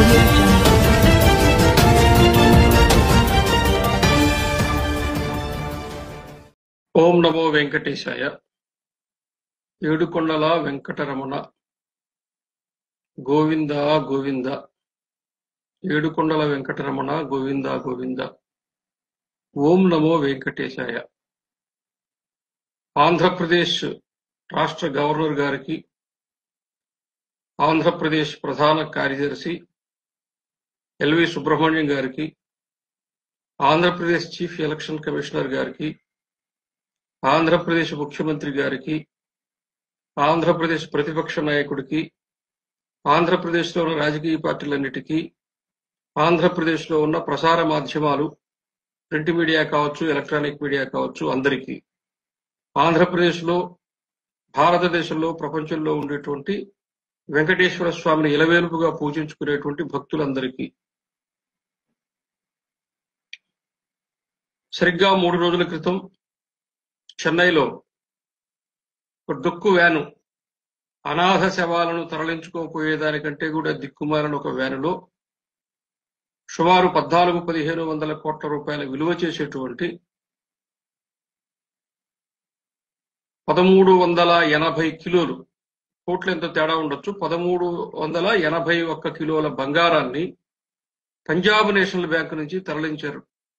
audio jungle. ఓం నమో వెంకటేశాయ ఏడుకొండల వెంకటరమణ గోవింద గోవింద ఏడుకొండల వెంకటరమణ గోవింద గోవింద ఓం నమో వెంకటేశాయ ఆంధ్రప్రదేశ్ రాష్ట్ర గవర్నర్ గారికి ఆంధ్రప్రదేశ్ ప్రధాన కార్యదర్శి ఎల్వి సుబ్రహ్మణ్యం గారికి ఆంధ్రప్రదేశ్ చీఫ్ ఎలక్షన్ కమిషనర్ గారికి ఆంధ్రప్రదేశ్ ముఖ్యమంత్రి గారికి ఆంధ్రప్రదేశ్ ప్రతిపక్ష నాయకుడికి ఆంధ్రప్రదేశ్లో ఉన్న రాజకీయ పార్టీలన్నిటికీ ఆంధ్రప్రదేశ్లో ఉన్న ప్రసార మాధ్యమాలు ప్రింట్ మీడియా కావచ్చు ఎలక్ట్రానిక్ మీడియా కావచ్చు అందరికీ ఆంధ్రప్రదేశ్లో భారతదేశంలో ప్రపంచంలో ఉండేటువంటి వెంకటేశ్వర స్వామిని ఇలవేలుపుగా పూజించుకునేటువంటి భక్తులందరికీ సరిగ్గా మూడు రోజుల క్రితం చెన్నైలో ఒక డొక్కు వ్యాను అనాథ శవాలను తరలించుకోపోయేదానికంటే కూడా దిక్కుమాలిన ఒక వ్యానులో సుమారు పద్నాలుగు పదిహేను వందల కోట్ల రూపాయల విలువ చేసేటువంటి పదమూడు వందల ఎనభై కిలోలు కోట్లు ఎంత తేడా ఉండొచ్చు పదమూడు వందల ఎనభై ఒక్క కిలోల బంగారాన్ని పంజాబ్ నేషనల్ బ్యాంక్ నుంచి తరలించారు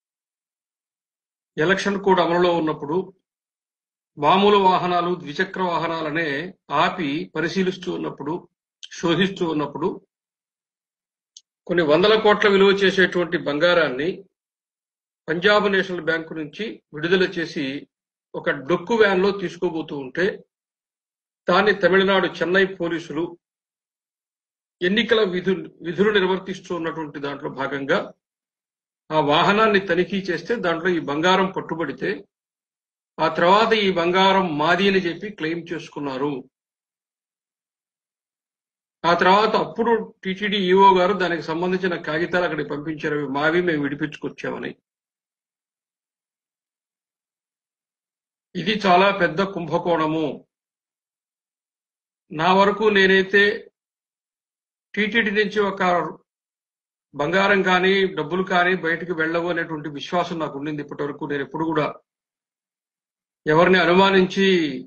ఎలక్షన్ కోడ్ అమలులో ఉన్నప్పుడు మామూలు వాహనాలు ద్విచక్ర వాహనాలనే ఆపి పరిశీలిస్తూ ఉన్నప్పుడు శోధిస్తూ ఉన్నప్పుడు కొన్ని వందల కోట్ల విలువ చేసేటువంటి బంగారాన్ని పంజాబ్ నేషనల్ బ్యాంకు నుంచి విడుదల చేసి ఒక డొక్కు వ్యాన్ లో తీసుకోబోతూ ఉంటే దాన్ని తమిళనాడు చెన్నై పోలీసులు ఎన్నికల విధు విధులు నిర్వర్తిస్తూ ఉన్నటువంటి దాంట్లో భాగంగా ఆ వాహనాన్ని తనిఖీ చేస్తే దాంట్లో ఈ బంగారం పట్టుబడితే ఆ తర్వాత ఈ బంగారం మాది అని చెప్పి క్లెయిమ్ చేసుకున్నారు ఆ తర్వాత అప్పుడు టిటిడి ఈఓ గారు దానికి సంబంధించిన కాగితాలు అక్కడికి పంపించారు అవి మావి మేము విడిపించుకొచ్చామని ఇది చాలా పెద్ద కుంభకోణము నా వరకు నేనైతే టీటీడీ నుంచి ఒక బంగారం కానీ డబ్బులు కానీ బయటకు వెళ్ళవు అనేటువంటి విశ్వాసం నాకు ఉండింది ఇప్పటి వరకు నేను ఎప్పుడు కూడా ఎవరిని అనుమానించి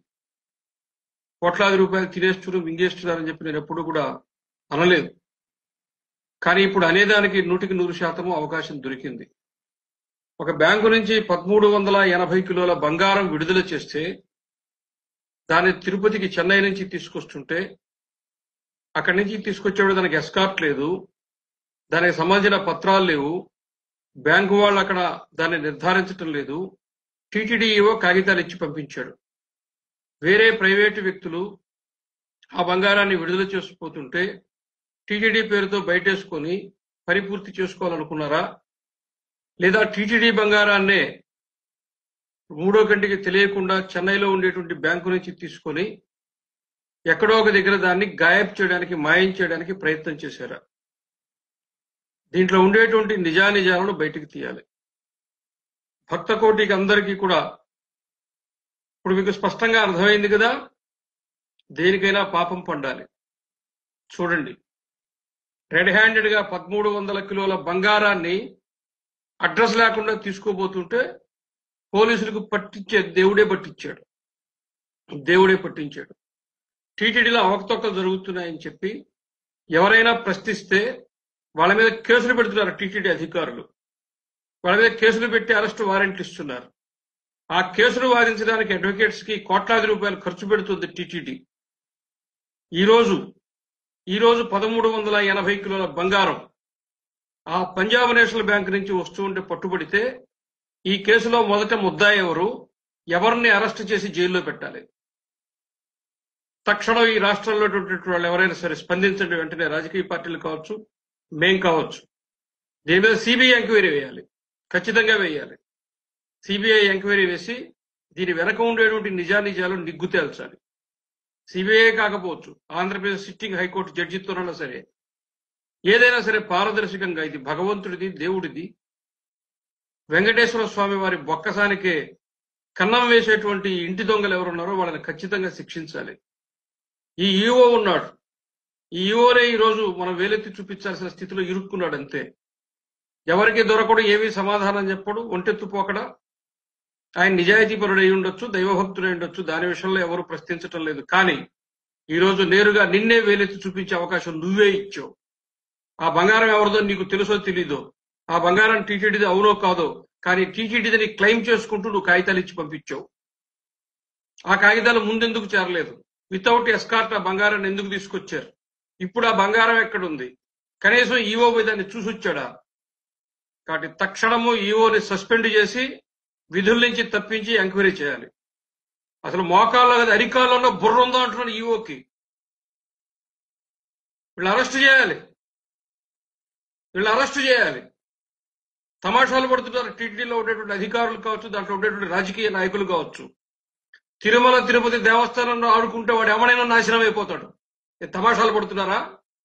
కోట్లాది రూపాయలు తినేస్తున్నారు మింగేస్తున్నారని చెప్పి నేను ఎప్పుడు కూడా అనలేదు కానీ ఇప్పుడు అనేదానికి నూటికి నూరు శాతము అవకాశం దొరికింది ఒక బ్యాంకు నుంచి పదమూడు వందల ఎనభై కిలోల బంగారం విడుదల చేస్తే దాన్ని తిరుపతికి చెన్నై నుంచి తీసుకొస్తుంటే అక్కడి నుంచి తీసుకొచ్చేవాడు దానికి ఎస్కార్ట్ లేదు దానికి సంబంధించిన పత్రాలు లేవు బ్యాంకు వాళ్ళు అక్కడ దాన్ని నిర్ధారించటం లేదు టీటీడీఓ కాగితాలు ఇచ్చి పంపించాడు వేరే ప్రైవేటు వ్యక్తులు ఆ బంగారాన్ని విడుదల చేసుకుపోతుంటే టీటీడీ పేరుతో బయటేసుకొని పరిపూర్తి చేసుకోవాలనుకున్నారా లేదా టీటీడీ బంగారాన్నే మూడో గంటకి తెలియకుండా చెన్నైలో ఉండేటువంటి బ్యాంకు నుంచి తీసుకొని ఎక్కడో ఒక దగ్గర దాన్ని గాయబ్ చేయడానికి మాయం చేయడానికి ప్రయత్నం చేశారా దీంట్లో ఉండేటువంటి నిజానిజాలను బయటికి తీయాలి భక్త కోటికి అందరికీ కూడా ఇప్పుడు మీకు స్పష్టంగా అర్థమైంది కదా దేనికైనా పాపం పండాలి చూడండి రెడ్ హ్యాండెడ్ గా పదమూడు వందల కిలోల బంగారాన్ని అడ్రస్ లేకుండా తీసుకోబోతుంటే పోలీసులకు పట్టించే దేవుడే పట్టించాడు దేవుడే పట్టించాడు టీటీడీలో అవకతవకలు జరుగుతున్నాయని చెప్పి ఎవరైనా ప్రశ్నిస్తే వాళ్ళ మీద కేసులు పెడుతున్నారు టీటీడీ అధికారులు వాళ్ళ మీద కేసులు పెట్టి అరెస్ట్ వారెంట్లు ఇస్తున్నారు ఆ కేసులు వాదించడానికి అడ్వకేట్స్ కి కోట్లాది రూపాయలు ఖర్చు పెడుతుంది టీటీడీ ఈ రోజు ఈ రోజు పదమూడు వందల ఎనభై కిలోల బంగారం ఆ పంజాబ్ నేషనల్ బ్యాంక్ నుంచి వస్తూ ఉంటే పట్టుబడితే ఈ కేసులో మొదట ముద్దాయి ఎవరు ఎవరిని అరెస్ట్ చేసి జైల్లో పెట్టాలి తక్షణం ఈ రాష్ట్రంలో ఉన్నటువంటి వాళ్ళు ఎవరైనా సరే స్పందించండి వెంటనే రాజకీయ పార్టీలు కావచ్చు మేం కావచ్చు దీని మీద సిబిఐ ఎంక్వైరీ వేయాలి ఖచ్చితంగా వేయాలి సిబిఐ ఎంక్వైరీ వేసి దీని వెనక ఉండేటువంటి నిజానిజాలు నిగ్గు తేల్చాలి సిబిఐ కాకపోవచ్చు ఆంధ్రప్రదేశ్ సిట్టింగ్ హైకోర్టు జడ్జితోనైనా సరే ఏదైనా సరే పారదర్శకంగా ఇది భగవంతుడిది దేవుడిది వెంకటేశ్వర స్వామి వారి బొక్కసానికే కన్నం వేసేటువంటి ఇంటి దొంగలు ఎవరున్నారో వాళ్ళని ఖచ్చితంగా శిక్షించాలి ఈ ఈఓ ఉన్నాడు ఈ ఈవోనే ఈ రోజు మనం వేలెత్తి చూపించాల్సిన స్థితిలో ఇరుక్కున్నాడు అంతే ఎవరికి దొరకడు ఏమీ సమాధానం చెప్పడు ఒంటెత్తు పోకడా ఆయన నిజాయితీపరుడు అయి ఉండొచ్చు దైవభక్తుడు అయి ఉండొచ్చు దాని విషయంలో ఎవరు ప్రశ్నించటం లేదు కానీ ఈ రోజు నేరుగా నిన్నే వేలెత్తి చూపించే అవకాశం నువ్వే ఇచ్చావు ఆ బంగారం ఎవరిదో నీకు తెలుసో తెలీదో ఆ బంగారం టీటీడీది అవునో కాదో కానీ టీటీడీదని క్లెయిమ్ చేసుకుంటూ నువ్వు కాగితాలు ఇచ్చి పంపించావు ఆ కాగితాలు ముందెందుకు చేరలేదు వితౌట్ ఎస్కార్ట్ ఆ బంగారాన్ని ఎందుకు తీసుకొచ్చారు ఇప్పుడు ఆ బంగారం ఎక్కడుంది కనీసం ఈవో పోయి దాన్ని చూసి వచ్చాడా కాబట్టి తక్షణము ఈవోని సస్పెండ్ చేసి విధుల నుంచి తప్పించి ఎంక్వైరీ చేయాలి అసలు మోకాల్లో కదా అరికాల్లో బుర్ర ఉందో అంటున్నాను ఈవోకి వీళ్ళు అరెస్ట్ చేయాలి వీళ్ళు అరెస్ట్ చేయాలి తమాషాలు పడుతున్నారు టీటీడీలో ఉండేటువంటి అధికారులు కావచ్చు దాంట్లో ఉండేటువంటి రాజకీయ నాయకులు కావచ్చు తిరుమల తిరుపతి దేవస్థానంలో ఆడుకుంటే వాడు ఎవడైనా నాశనం అయిపోతాడు ఏ తమాషాలు పడుతున్నారా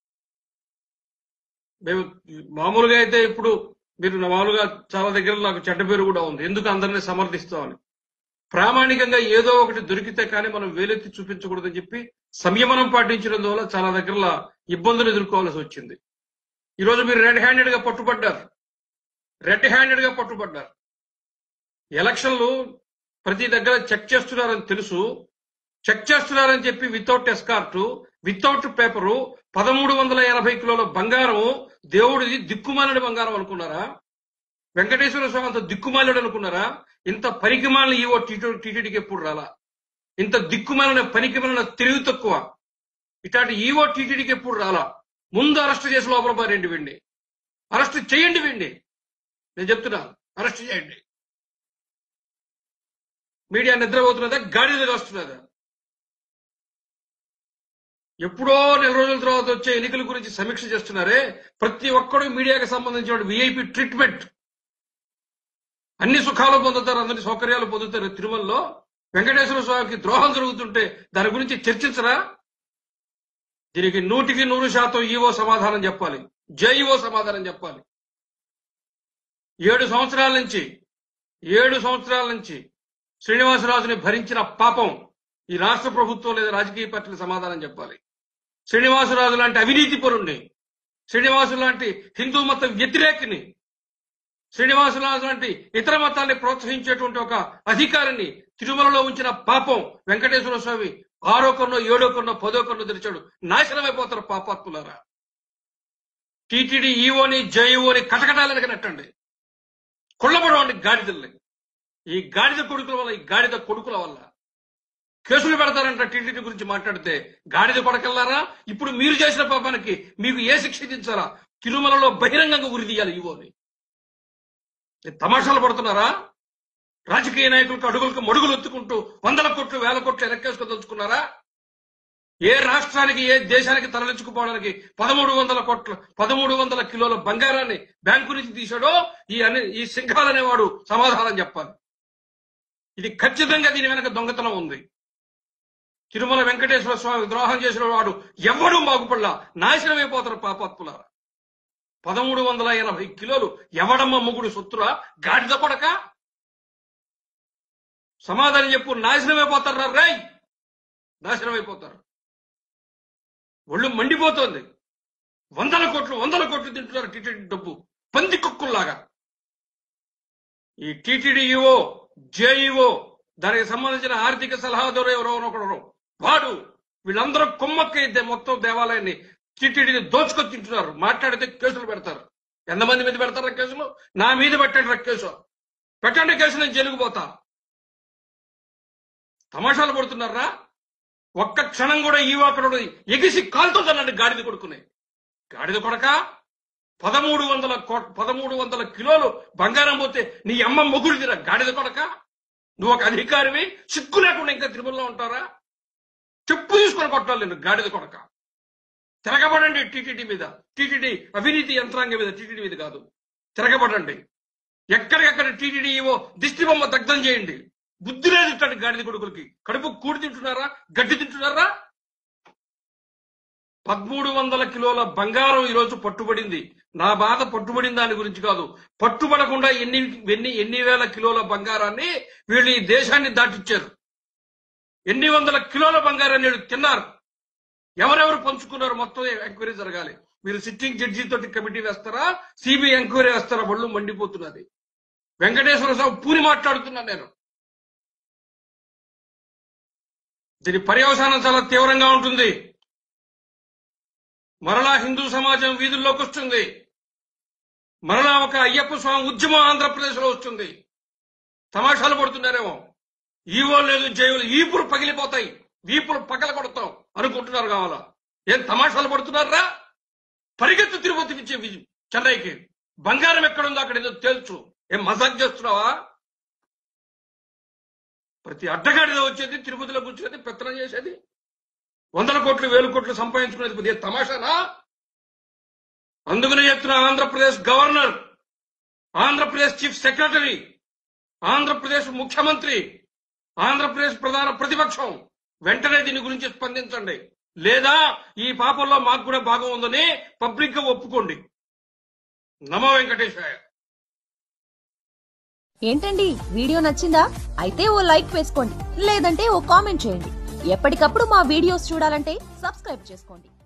మేము మామూలుగా అయితే ఇప్పుడు మీరు మామూలుగా చాలా దగ్గర నాకు చెడ్డ పేరు కూడా ఉంది ఎందుకు అందరినీ సమర్థిస్తామని ప్రామాణికంగా ఏదో ఒకటి దొరికితే కానీ మనం వేలెత్తి చూపించకూడదని చెప్పి సంయమనం పాటించడం వల్ల చాలా దగ్గర ఇబ్బందులు ఎదుర్కోవాల్సి వచ్చింది ఈరోజు మీరు రెడ్ హ్యాండెడ్ గా పట్టుబడ్డారు రెడ్ హ్యాండెడ్ గా పట్టుబడ్డారు ఎలక్షన్లు ప్రతి దగ్గర చెక్ చేస్తున్నారని తెలుసు చెక్ చేస్తున్నారని చెప్పి వితౌట్ ఎస్కార్ట్ వితౌట్ పేపరు పదమూడు వందల ఎనభై కిలోల బంగారం దేవుడిది దిక్కుమాలిన బంగారం అనుకున్నారా వెంకటేశ్వర స్వామి అంత దిక్కుమాలుడు అనుకున్నారా ఇంత పరికిమాలిన ఈవో టీటీడీకి ఎప్పుడు రాలా ఇంత దిక్కుమాలిన పనికిమాలిన తెలివి తక్కువ ఇట్లాంటి ఈవో టీటీడీకి ఎప్పుడు రాలా ముందు అరెస్ట్ చేసి లోపల పారేయండి వెండి అరెస్ట్ చేయండి వెండి నేను చెప్తున్నా అరెస్ట్ చేయండి మీడియా నిద్రపోతున్నదా గాడిదలు వస్తున్నదా ఎప్పుడో నెల రోజుల తర్వాత వచ్చే ఎన్నికల గురించి సమీక్ష చేస్తున్నారే ప్రతి ఒక్కడు మీడియాకి సంబంధించిన విఐపి ట్రీట్మెంట్ అన్ని సుఖాలు పొందుతారు అందరి సౌకర్యాలు పొందుతారు తిరుమలలో వెంకటేశ్వర స్వామికి ద్రోహం జరుగుతుంటే దాని గురించి చర్చించరా దీనికి నూటికి నూరు శాతం ఈవో సమాధానం చెప్పాలి జేఈఓ సమాధానం చెప్పాలి ఏడు సంవత్సరాల నుంచి ఏడు సంవత్సరాల నుంచి శ్రీనివాసరాజుని భరించిన పాపం ఈ రాష్ట్ర ప్రభుత్వం లేదా రాజకీయ పార్టీలు సమాధానం చెప్పాలి శ్రీనివాసరాజు లాంటి అవినీతి పరుణ్ణి శ్రీనివాసు లాంటి హిందూ మత వ్యతిరేకిని శ్రీనివాసరాజు లాంటి ఇతర మతాన్ని ప్రోత్సహించేటువంటి ఒక అధికారిని తిరుమలలో ఉంచిన పాపం వెంకటేశ్వర స్వామి ఆరో కన్నో ఏడో కన్నో పదో కన్నో తెరిచాడు నాశనమైపోతారు పాపాత్ములారా టీటీడీ ఈఓని జేఈఓని కటకటాలని నెట్టండి కొల్లబడవండి గాడిదల్ని ఈ గాడిద కొడుకుల వల్ల ఈ గాడిద కొడుకుల వల్ల కేసులు పెడతారంట టీటీడీ గురించి మాట్లాడితే గాడిద కొడకల్లారా ఇప్పుడు మీరు చేసిన పాపానికి మీకు ఏ శిక్ష విధించాలా తిరుమలలో బహిరంగంగా ఉరి తీయాలి ఈవోని ఏ తమాషాలు పడుతున్నారా రాజకీయ నాయకులకు అడుగులకు మడుగులు ఎత్తుకుంటూ వందల కోట్లు వేల కోట్లు ఎనక్కేసుకోదలుచుకున్నారా ఏ రాష్ట్రానికి ఏ దేశానికి తరలించుకుపోవడానికి పదమూడు వందల కోట్ల పదమూడు వందల కిలోల బంగారాన్ని బ్యాంకు నుంచి తీశాడో ఈ అనే ఈ సింఘాల్ అనేవాడు సమాధానం చెప్పాలి ఇది ఖచ్చితంగా దీని వెనక దొంగతనం ఉంది తిరుమల వెంకటేశ్వర స్వామి ద్రోహం చేసిన వాడు ఎవడు బాగుపడలా నాశనమైపోతారు పాపాత్ములారా పదమూడు వందల ఎనభై కిలోలు ఎవడమ్మ ముగుడు సొత్తురా గాడిద కొడక సమాధానం చెప్పు నాశనమైపోతారు రాయ్ నాశనమైపోతారు ఒళ్ళు మండిపోతోంది వందల కోట్లు వందల కోట్లు తింటున్నారు టీటీడీ డబ్బు పంది కుక్కుల్లాగా ఈ టీటీడీ ఈఓ జేఈఓ దానికి సంబంధించిన ఆర్థిక సలహాదారు ఎవరో ఒకరు వాడు వీళ్ళందరూ కొమ్మక్కైతే మొత్తం దేవాలయాన్ని టీటీడీని దోచుకొని తింటున్నారు మాట్లాడితే కేసులు పెడతారు ఎంతమంది మీద పెడతారా కేసులు నా మీద పెట్టండి రా కేసు పెట్టండి కేసు నేను జైలుకు పోతా తమాషాలు పడుతున్నారా ఒక్క క్షణం కూడా ఈ అక్కడ ఎగిసి కాలుతో తనండి గాడిద కొడుకునే గాడిద కొడక పదమూడు వందల కో- పదమూడు వందల కిలోలు బంగారం పోతే నీ అమ్మ మొగుడిదిరా గాడిద కొడక నువ్వు ఒక అధికారివి సిగ్గు లేకుండా ఇంకా తిరుమలలో ఉంటారా చెప్పు తీసుకొని కొట్టాలి నేను గాడిద కొడక తిరగబడండి టీటీడీ మీద టీటీడీ అవినీతి యంత్రాంగం మీద టీటీడీ మీద కాదు తిరగబడండి ఎక్కడికెక్కడ టీటీడీ ఏవో దిష్టి బొమ్మ దగ్ధం చేయండి బుద్ధి లేదు ఇట్లాంటి గాడిద కొడుకులకి కడుపు కూడి తింటున్నారా గడ్డి తింటున్నారా పదమూడు వందల కిలోల బంగారం ఈ రోజు పట్టుబడింది నా బాధ పట్టుబడిన దాని గురించి కాదు పట్టుబడకుండా ఎన్ని ఎన్ని ఎన్ని వేల కిలోల బంగారాన్ని వీళ్ళు ఈ దేశాన్ని దాటిచ్చారు ఎన్ని వందల కిలోల బంగారాన్ని వీళ్ళు తిన్నారు ఎవరెవరు పంచుకున్నారు మొత్తం ఎంక్వైరీ జరగాలి మీరు సిట్టింగ్ జడ్జి తోటి కమిటీ వేస్తారా సిబిఐ ఎంక్వైరీ వేస్తారా ఒళ్ళు మండిపోతున్నది వెంకటేశ్వర స్వామి పూని మాట్లాడుతున్నా నేను దీని పర్యవసానం చాలా తీవ్రంగా ఉంటుంది మరలా హిందూ సమాజం వీధుల్లోకి వస్తుంది మరలా ఒక అయ్యప్ప స్వామి ఉద్యమం ఆంధ్రప్రదేశ్ లో వస్తుంది తమాషాలు పడుతున్నారేమో ఈవో లేదు జైలు ఈపులు పగిలిపోతాయి వీపులు పగల కొడతాం అనుకుంటున్నారు కావాలా ఏం తమాషాలు పడుతున్నారా పరిగెత్తు తిరుపతి నుంచి విజ- చెన్నైకి బంగారం ఎక్కడుందో అక్కడ ఏదో తేల్చు ఏం మజాక్ చేస్తున్నావా ప్రతి అడ్డగాడిలో వచ్చేది తిరుపతిలో కూర్చునేది పెత్తనం చేసేది వందల కోట్లు వేల కోట్లు సంపాదించుకునేది పెద్ద తమాషానా అందుకనే చెప్తున్నా Andhra Pradesh governor Andhra Pradesh chief secretary Andhra Pradesh ముఖ్యమంత్రి ఆంధ్రప్రదేశ్ ప్రధాన ప్రతిపక్షం వెంటనే దీని గురించి స్పందించండి లేదా ఈ పాపంలో మాకు కూడా భాగం ఉందని పబ్లిక్ గా ఒప్పుకోండి నమో వెంకటేశాయ ఏంటండి వీడియో నచ్చిందా అయితే ఓ లైక్ వేసుకోండి లేదంటే ఓ కామెంట్ చేయండి ఎప్పటికప్పుడు మా వీడియోస్ చూడాలంటే సబ్స్క్రైబ్ చేసుకోండి